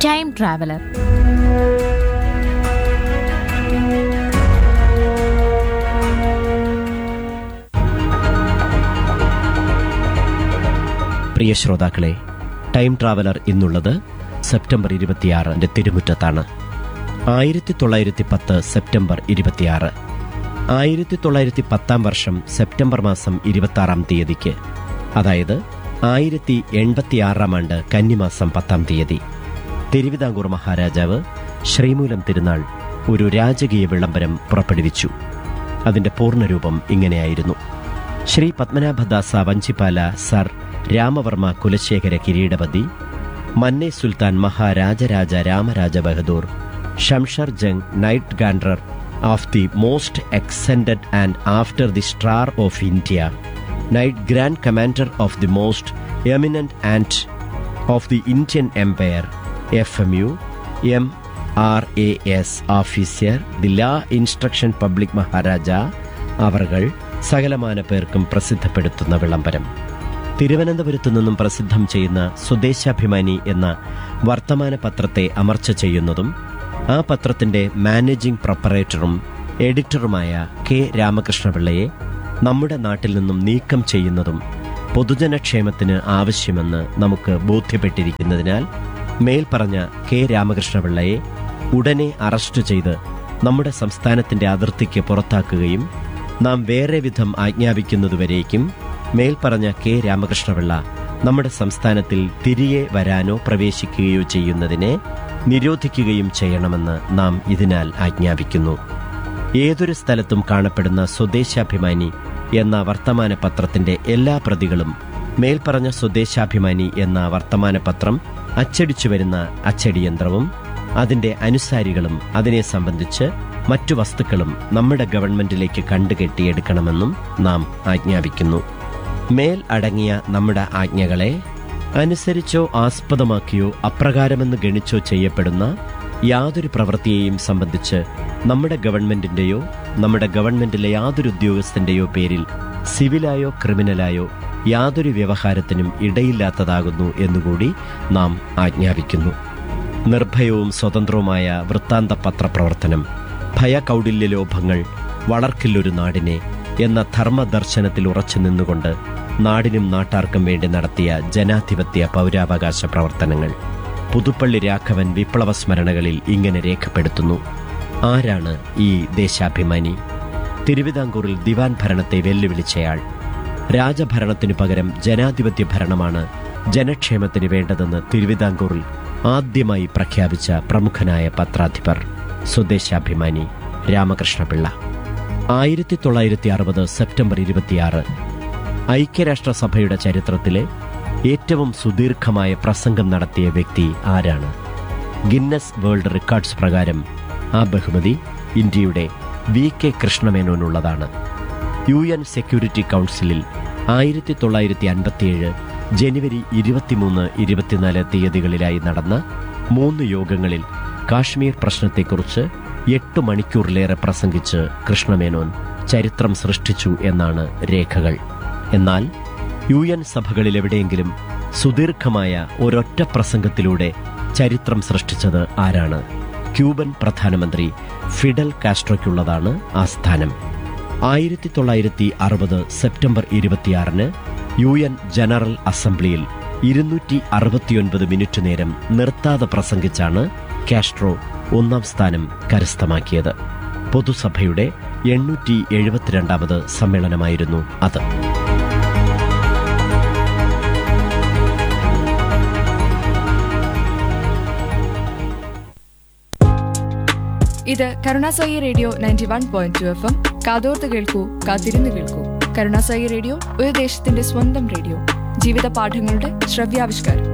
time traveller പ്രിയ ശ്രോതാക്കളെ time traveller ഇന്നുള്ളത് സെപ്റ്റംബർ ഇരുപത്തിയാറിന്റെ തിരുമുറ്റത്താണ് ആയിരത്തി തൊള്ളായിരത്തി പത്ത് സെപ്റ്റംബർ ഇരുപത്തിയാറ് ആയിരത്തി തൊള്ളായിരത്തി പത്താം വർഷം സെപ്റ്റംബർ മാസം ഇരുപത്തിയാറാം തീയതിക്ക് അതായത് ആയിരത്തി എൺപത്തിയാറാം ആണ്ട് കന്നിമാസം പത്താം തീയതി തിരുവിതാംകൂർ മഹാരാജാവ് ശ്രീമൂലം തിരുനാൾ ഒരു രാജകീയ വിളംബരം പുറപ്പെടുവിച്ചു അതിന്റെ പൂർണ്ണരൂപം ഇങ്ങനെയായിരുന്നു Shri Padmanabhadasa Vanchipala sir Ramavarma Kulasekhara Kireedapathi Manne Sultan Maharajaraja Ramaraja Bahadur Shamsher Jang knight grand of the most extended and after the star of India knight grand commander of the most eminent and of the Indian empire F M U M R A S officer the la instruction public Maharaja അവർകൾ സകലമാന പേർക്കും പ്രസിദ്ധപ്പെടുത്തുന്ന വിളംബരം തിരുവനന്തപുരത്തു നിന്നും പ്രസിദ്ധം ചെയ്യുന്ന സ്വദേശാഭിമാനി എന്ന വർത്തമാന പത്രത്തെ അമർച്ച ചെയ്യുന്നതും ആ പത്രത്തിന്റെ മാനേജിംഗ് പ്രൊപ്പറേറ്ററും എഡിറ്ററുമായ കെ രാമകൃഷ്ണപിള്ളയെ നമ്മുടെ നാട്ടിൽ നിന്നും നീക്കം ചെയ്യുന്നതും പൊതുജനക്ഷേമത്തിന് ആവശ്യമെന്ന് നമുക്ക് ബോധ്യപ്പെട്ടിരിക്കുന്നതിനാൽ മേൽപ്പറഞ്ഞ കെ രാമകൃഷ്ണപിള്ളയെ ഉടനെ അറസ്റ്റ് ചെയ്ത് നമ്മുടെ സംസ്ഥാനത്തിന്റെ അതിർത്തിക്ക് പുറത്താക്കുകയും നാം വേറെ വിധം ആജ്ഞാപിക്കുന്നതുവരേക്കും മേൽപ്പറഞ്ഞ കെ രാമകൃഷ്ണപിള്ള നമ്മുടെ സംസ്ഥാനത്തിൽ തിരികെ വരാനോ പ്രവേശിക്കുകയോ ചെയ്യുന്നതിനെ നിരോധിക്കുകയും ചെയ്യണമെന്ന് നാം ഇതിനാൽ ആജ്ഞാപിക്കുന്നു ഏതൊരു സ്ഥലത്തും കാണപ്പെടുന്ന സ്വദേശാഭിമാനി എന്ന വർത്തമാന പത്രത്തിന്റെ എല്ലാ പ്രതികളും മേൽപ്പറഞ്ഞ സ്വദേശാഭിമാനി എന്ന വർത്തമാന പത്രം അച്ചടിച്ചു വരുന്ന അച്ചടിയന്ത്രവും അതിന്റെ അനുസാരികളും അതിനെ സംബന്ധിച്ച് മറ്റു വസ്തുക്കളും നമ്മുടെ ഗവൺമെന്റിലേക്ക് കണ്ടുകെട്ടിയെടുക്കണമെന്നും നാം ആജ്ഞാപിക്കുന്നു മേൽ അടങ്ങിയ നമ്മുടെ ആജ്ഞകളെ അനുസരിച്ചോ ആസ്പദമാക്കിയോ അപ്രകാരമെന്ന് ഗണിച്ചോ ചെയ്യപ്പെടുന്ന യാതൊരു പ്രവൃത്തിയെയും സംബന്ധിച്ച് നമ്മുടെ ഗവൺമെന്റിന്റെയോ നമ്മുടെ ഗവൺമെന്റിലെ യാതൊരു ഉദ്യോഗസ്ഥന്റെയോ പേരിൽ സിവിലായോ ക്രിമിനലായോ യാതൊരു വ്യവഹാരത്തിനും ഇടയില്ലാത്തതാകുന്നു എന്നുകൂടി നാം ആജ്ഞാപിക്കുന്നു നിർഭയവും സ്വതന്ത്രവുമായ വൃത്താന്ത പത്രപ്രവർത്തനം ഭയകൗടില്യ ലോഭങ്ങൾ വളർക്കില്ലൊരു നാടിനെ എന്ന ധർമ്മദർശനത്തിൽ ഉറച്ചു നിന്നുകൊണ്ട് നാടിനും നാട്ടാർക്കും വേണ്ടി നടത്തിയ ജനാധിപത്യ പൗരാവകാശ പ്രവർത്തനങ്ങൾ പുതുപ്പള്ളി രാഘവൻ വിപ്ലവ സ്മരണകളിൽ ഇങ്ങനെ രേഖപ്പെടുത്തുന്നു ആരാണ് ഈ ദേശാഭിമാനി തിരുവിതാംകൂറിൽ ദിവാൻ ഭരണത്തെ വെല്ലുവിളിച്ചയാൾ രാജഭരണത്തിനു പകരം ജനാധിപത്യ ഭരണമാണ് ജനക്ഷേമത്തിന് വേണ്ടതെന്ന് തിരുവിതാംകൂറിൽ ആദ്യമായി പ്രഖ്യാപിച്ച പ്രമുഖനായ പത്രാധിപർ സ്വദേശാഭിമാനി രാമകൃഷ്ണപിള്ള ആയിരത്തി തൊള്ളായിരത്തി അറുപത് സെപ്റ്റംബർ ഇരുപത്തിയാറ് ഐക്യരാഷ്ട്രസഭയുടെ ചരിത്രത്തിലെ ഏറ്റവും സുദീർഘമായ പ്രസംഗം നടത്തിയ വ്യക്തി ആരാണ് ഗിന്നസ് വേൾഡ് റെക്കോർഡ്സ് പ്രകാരം ആ ബഹുമതി ഇന്ത്യയുടെ വി കെ കൃഷ്ണമേനോനുള്ളതാണ് യു എൻ സെക്യൂരിറ്റി കൗൺസിലിൽ ആയിരത്തി തൊള്ളായിരത്തി അൻപത്തിയേഴ് ജനുവരി ഇരുപത്തിമൂന്ന് ഇരുപത്തിനാല് തീയതികളിലായി നടന്ന മൂന്ന് യോഗങ്ങളിൽ കാശ്മീർ പ്രശ്നത്തെക്കുറിച്ച് എട്ട് മണിക്കൂറിലേറെ പ്രസംഗിച്ച് കൃഷ്ണമേനോൻ ചരിത്രം സൃഷ്ടിച്ചു എന്നാണ് രേഖകൾ എന്നാൽ യു എൻ സഭകളിൽ എവിടെയെങ്കിലും സുദീർഘമായ ഒരൊറ്റ പ്രസംഗത്തിലൂടെ ചരിത്രം സൃഷ്ടിച്ചത് ആരാണ് ക്യൂബൻ പ്രധാനമന്ത്രി ഫിഡൽ കാസ്ട്രോയ്ക്കുള്ളതാണ് ആ സ്ഥാനം ആയിരത്തി തൊള്ളായിരത്തി അറുപത് സെപ്റ്റംബർ ഇരുപത്തിയാറിന് യു എൻ ജനറൽ അസംബ്ലിയിൽ ഇരുന്നൂറ്റി അറുപത്തിയൊൻപത് മിനിറ്റ് നേരം നിർത്താതെ പ്രസംഗിച്ചാണ് കാസ്ട്രോ ഒന്നാം സ്ഥാനം കരസ്ഥമാക്കിയത് പൊതുസഭയുടെ എണ്ണൂറ്റി എഴുപത്തിരണ്ടാമത് സമ്മേളനമായിരുന്നു അത് ഇത് കരുണാസായി radio ninety one point two F M കാതോർത്ത് കേൾക്കൂ കാത്തിരുന്ന് കേൾക്കൂ കരുണാസായി റേഡിയോ ഒരു ദേശത്തിന്റെ സ്വന്തം റേഡിയോ ജീവിത പാഠങ്ങളുടെ ശ്രവ്യാവിഷ്കാരം